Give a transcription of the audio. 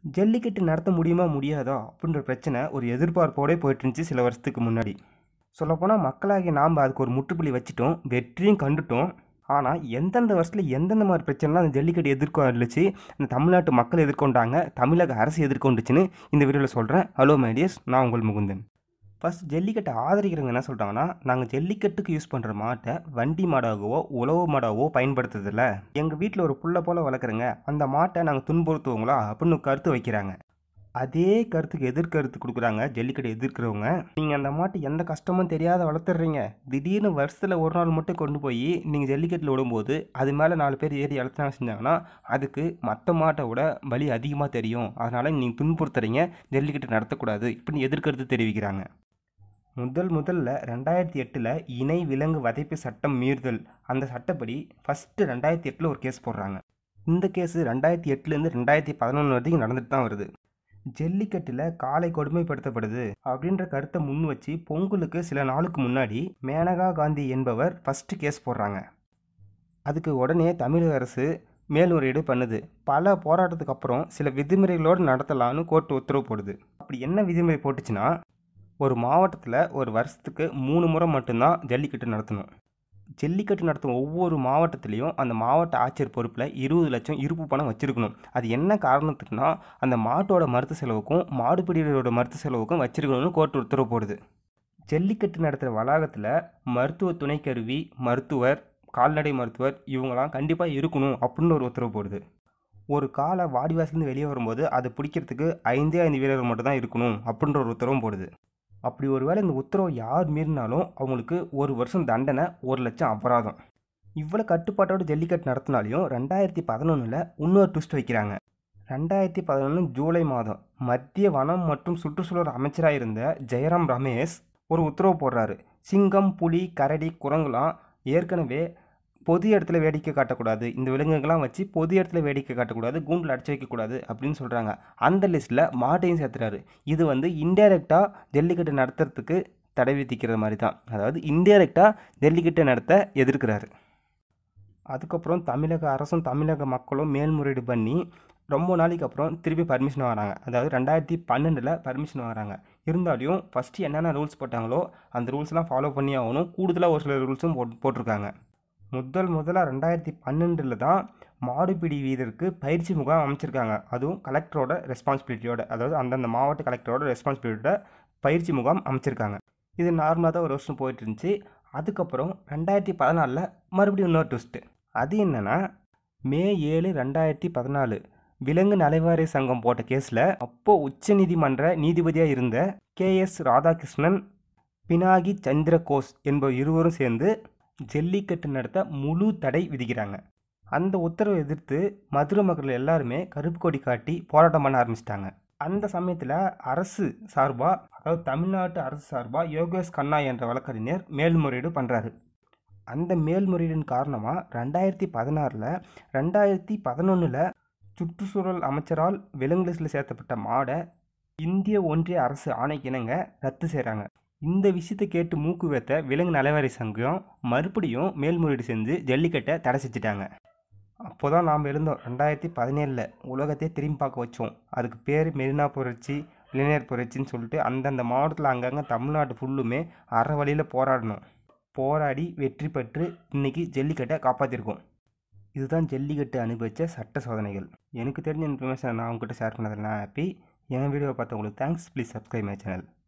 ஜல்லிக்கட்டு நடத்த முடியுமா முடியாதா அப்படின்ற பிரச்சனை ஒரு எதிர்பார்ப்போடே போயிட்டு இருந்துச்சு சில வருஷத்துக்கு முன்னாடி சொல்லப்போனால் மக்களாகிய நாம் அதுக்கு ஒரு முற்றுப்புள்ளி வச்சுட்டோம் வெற்றியும் கண்டுட்டோம் ஆனால் எந்தெந்த வருஷத்தில் எந்தெந்த மாதிரி பிரச்சனைலாம் அந்த ஜல்லிக்கட்டு எதிர்கொள்ளுச்சு இந்த தமிழ்நாட்டு மக்கள் எதிர்கொண்டாங்க தமிழக அரசு எதிர்கொண்டுச்சுன்னு இந்த வீடியோவில் சொல்கிறேன் ஹலோ மைடியர்ஸ் நான் உங்கள் முகுந்தன் ஃபஸ்ட் ஜல்லிக்கட்டை ஆதரிக்கிறவங்க என்ன சொல்கிறாங்கன்னா நாங்கள் ஜல்லிக்கட்டுக்கு யூஸ் பண்ணுற மாட்டை வண்டி மாடாகவோ உழவு மாடாகவோ பயன்படுத்துறதில்ல எங்கள் வீட்டில் ஒரு புள்ள போல் வளர்க்குறங்க அந்த மாட்டை நாங்கள் துன்புறுத்துவோங்களா அப்படின்னு கருத்து வைக்கிறாங்க அதே கருத்துக்கு எதிர்கருத்து கொடுக்குறாங்க ஜல்லிக்கட்டு எதிர்க்கிறவங்க நீங்கள் அந்த மாட்டை எந்த கஷ்டமும் தெரியாத வளர்த்துறீங்க திடீர்னு வருஷத்தில் ஒரு நாள் மட்டும் கொண்டு போய் நீங்கள் ஜல்லிக்கட்டில் விடும்போது அது மேலே நாலு பேர் ஏறி இழத்தினா செஞ்சாங்கன்னா அதுக்கு மற்ற மாட்டை விட வலி அதிகமாக தெரியும் அதனால் நீங்கள் துன்புறுத்துறீங்க ஜல்லிக்கட்டு நடத்தக்கூடாது இப்படின்னு எதிர்கருத்து தெரிவிக்கிறாங்க முதல் முதல்ல ரெண்டாயிரத்தி எட்டில் இணை விலங்கு வதைப்பு சட்டம் மீறுதல் அந்த சட்டப்படி ஃபஸ்ட்டு ரெண்டாயிரத்தி எட்டில் ஒரு கேஸ் போடுறாங்க இந்த கேஸு ரெண்டாயிரத்தி எட்டுலேருந்து ரெண்டாயிரத்தி பதினொன்று வரைக்கும் நடந்துட்டு தான் வருது ஜல்லிக்கட்டில் காலை கொடுமைப்படுத்தப்படுது அப்படின்ற கருத்தை முன் வச்சு பொங்கலுக்கு சில நாளுக்கு முன்னாடி மேனகா காந்தி என்பவர் ஃபஸ்ட்டு கேஸ் போடுறாங்க அதுக்கு உடனே தமிழக அரசு மேல்முறையீடு பண்ணுது பல போராட்டத்துக்கு அப்புறம் சில விதிமுறைகளோடு நடத்தலான்னு கோர்ட்டு உத்தரவு போடுது அப்படி என்ன விதிமுறை போட்டுச்சுன்னா ஒரு மாவட்டத்தில் ஒரு வருஷத்துக்கு மூணு முறை மட்டும்தான் ஜல்லிக்கட்டு நடத்தணும் ஜல்லிக்கட்டு நடத்தும் ஒவ்வொரு மாவட்டத்துலேயும் அந்த மாவட்ட ஆட்சியர் பொறுப்பில் இருபது லட்சம் இருப்பு பணம் வச்சுருக்கணும் அது என்ன காரணத்துக்குன்னா அந்த மாட்டோட மருத்துவ செலவுக்கும் மாடுபிடியோட மருத்துவ செலவுக்கும் வச்சிருக்கணும்னு கோர்ட் உத்தரவு போடுது ஜல்லிக்கட்டு நடத்துகிற வளாகத்தில் மருத்துவ துணைக்கருவி மருத்துவர் கால்நடை மருத்துவர் இவங்களாம் கண்டிப்பாக இருக்கணும் அப்படின்னு ஒரு உத்தரவு போடுது ஒரு காலை வாடிவாசிலேருந்து வெளியே வரும்போது அதை பிடிக்கிறதுக்கு ஐந்தே ஐந்து வீரர்கள் மட்டும் தான் இருக்கணும் அப்படின்ற ஒரு உத்தரவும் போடுது அப்படி ஒருவேளை இந்த உத்தரவை யார் மீறினாலும் அவங்களுக்கு ஒரு வருஷம் தண்டனை ஒரு லட்சம் அபராதம் இவ்வளோ கட்டுப்பாட்டோட ஜல்லிக்கட்டு நடத்தினாலையும் ரெண்டாயிரத்தி பதினொன்றில் இன்னொரு ட்விஸ்ட் வைக்கிறாங்க ரெண்டாயிரத்தி பதினொன்று ஜூலை மாதம் மத்திய வனம் மற்றும் சுற்றுச்சூழல் அமைச்சராக இருந்த ஜெயராம் ரமேஷ் ஒரு உத்தரவு போடுறாரு சிங்கம் புலி கரடி குரங்குலாம் ஏற்கனவே பொது இடத்துல வேடிக்கை காட்டக்கூடாது இந்த விலங்குகள்லாம் வச்சு பொது இடத்துல வேடிக்கை காட்டக்கூடாது கூண்டில் அடைச்சி வைக்கக்கூடாது அப்படின்னு சொல்கிறாங்க அந்த லிஸ்ட்டில் மாட்டையும் சேர்த்துறாரு இது வந்து இன்டைரக்டாக ஜல்லிக்கட்டு நடத்துறதுக்கு தடை விதிக்கிற மாதிரி தான் அதாவது இன்டைரக்டாக ஜல்லிக்கட்டு நடத்த எதிர்க்கிறாரு அதுக்கப்புறம் தமிழக அரசும் தமிழக மக்களும் மேல்முறையீடு பண்ணி ரொம்ப நாளைக்கு அப்புறம் திருப்பி பர்மிஷன் வராங்க அதாவது ரெண்டாயிரத்தி பன்னெண்டில் பர்மிஷன் வராங்க இருந்தாலும் ஃபஸ்ட்டு என்னென்ன ரூல்ஸ் போட்டாங்களோ அந்த ரூல்ஸ்லாம் ஃபாலோ பண்ணி ஆகணும் கூடுதலாக ஒரு சில ரூல்ஸும் போட் போட்டிருக்காங்க முதல் முதலாக ரெண்டாயிரத்தி பன்னெண்டில் தான் மாடுபிடி வீரருக்கு பயிற்சி முகாம் அமைச்சிருக்காங்க அதுவும் கலெக்டரோட ரெஸ்பான்சிபிலிட்டியோட அதாவது அந்தந்த மாவட்ட கலெக்டரோட ரெஸ்பான்சிபிலிட்டியோட பயிற்சி முகாம் அமைச்சிருக்காங்க இது நார்மலாக தான் ஒரு வருஷம் போயிட்டு இருந்துச்சு அதுக்கப்புறம் ரெண்டாயிரத்தி பதினாலில் மறுபடியும் இன்னொரு ட்விஸ்ட்டு அது என்னென்னா மே ஏழு ரெண்டாயிரத்தி பதினாலு விலங்கு நலைவாரி சங்கம் போட்ட கேஸில் அப்போது உச்சநீதிமன்ற நீதிபதியாக இருந்த கே எஸ் ராதாகிருஷ்ணன் பினாகி சந்திரகோஸ் என்பவர் இருவரும் சேர்ந்து ஜல்லிக்கட்டு நடத்த முழு தடை விதிக்கிறாங்க அந்த உத்தரவை எதிர்த்து மதுரை மக்கள் எல்லாருமே கருப்பு கொடி காட்டி போராட்டம் பண்ண ஆரம்பிச்சிட்டாங்க அந்த சமயத்தில் அரசு சார்பாக அதாவது தமிழ்நாட்டு அரசு சார்பாக யோகேஷ் கண்ணா என்ற வழக்கறிஞர் மேல்முறையீடு பண்ணுறாரு அந்த மேல்முறையீடின் காரணமாக ரெண்டாயிரத்தி பதினாறில் ரெண்டாயிரத்தி பதினொன்றில் சுற்றுச்சூழல் அமைச்சரால் விலங்கு லிஸ்டில் சேர்த்தப்பட்ட மாடை இந்திய ஒன்றிய அரசு ஆணைக்கிணங்க ரத்து செய்கிறாங்க இந்த விஷயத்தை கேட்டு மூக்கு வைத்த விலங்கு நலவாரி சங்கம் மறுபடியும் மேல்முறையீடு செஞ்சு ஜல்லிக்கட்டை தடை செஞ்சுட்டாங்க அப்போ தான் நாம் எழுந்தோம் ரெண்டாயிரத்தி பதினேழில் உலகத்தையே திரும்பி பார்க்க வச்சோம் அதுக்கு பேர் மெரினா புரட்சி இளைஞர் புரட்சின்னு சொல்லிட்டு அந்தந்த மாவட்டத்தில் அங்கங்கே தமிழ்நாடு ஃபுல்லுமே அற வழியில் போராடணும் போராடி வெற்றி பெற்று இன்றைக்கி ஜல்லிக்கட்டை காப்பாற்றிருக்கோம் இதுதான் ஜல்லிக்கட்டு அனுபவித்த சட்ட சோதனைகள் எனக்கு தெரிஞ்ச இன்ஃபர்மேஷன் நான் உங்ககிட்ட ஷேர் பண்ணதில் நான் ஹாப்பி என் வீடியோ பார்த்தவங்களுக்கு thanks please subscribe my channel